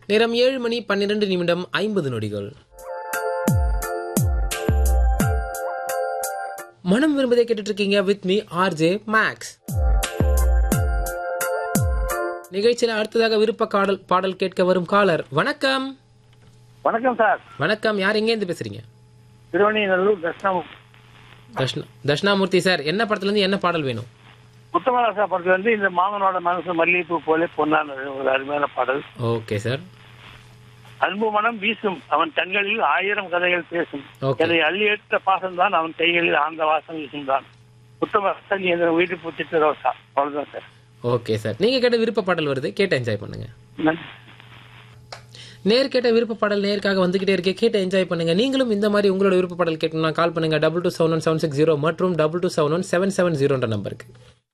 நேரம் ஏழு மணி பன்னிரண்டு நிமிடம் ஐம்பது நொடிகள் மனம் விரும்பதை கேட்டுட்டு இருக்கீங்க வித் மீ ஆர்ஜே மேக்ஸ் நிகழ்ச்சியில அடுத்ததாக விருப்ப காடல் பாடல் கேட்க வரும் காலர் வணக்கம் வணக்கம் சார் வணக்கம் யார் எங்கேருந்து பேசுறீங்க திருவண்ணிநல்லூர் தர்ஷனம் தர்ஷனா தர்ஷனாமூர்த்தி சார் என்ன படத்துல இருந்து என்ன பாடல் வேணும் உத்தமராசா படத்துல வந்து இந்த மாமனோட மனசு மல்லிகைப்பூ போல பொன்னான ஒரு அருமையான பாடல் ஓகே சார் அன்பு மனம் வீசும் அவன் கண்களில் ஆயிரம் கதைகள் பேசும் Okay. என்னை அள்ளி எடுத்த பாசம் தான் அவன் கைகளில் ஆழ்ந்த வாசம் வீசும் தான் உத்தமராசா நீ எங்க வீட்டு பூச்சிட்டு ரோசா அவ்வளவுதான் சார் ஓகே சார் நீங்க கேட்ட விருப்ப பாடல் வருது கேட்டு என்ஜாய் பண்ணுங்க நன்றி நேர் கேட்ட விருப்ப பாடல் நேருக்காக வந்துகிட்டே இருக்கே கேட்டு என்ஜாய் பண்ணுங்க நீங்களும் இந்த மாதிரி உங்களோட விருப்ப பாடல் கேட்கணும்னா கால் பண்ணுங்க double two seven one seven six zero மற்றும் double two seven one seven seven ஜீரோன்ற நம்பருக்கு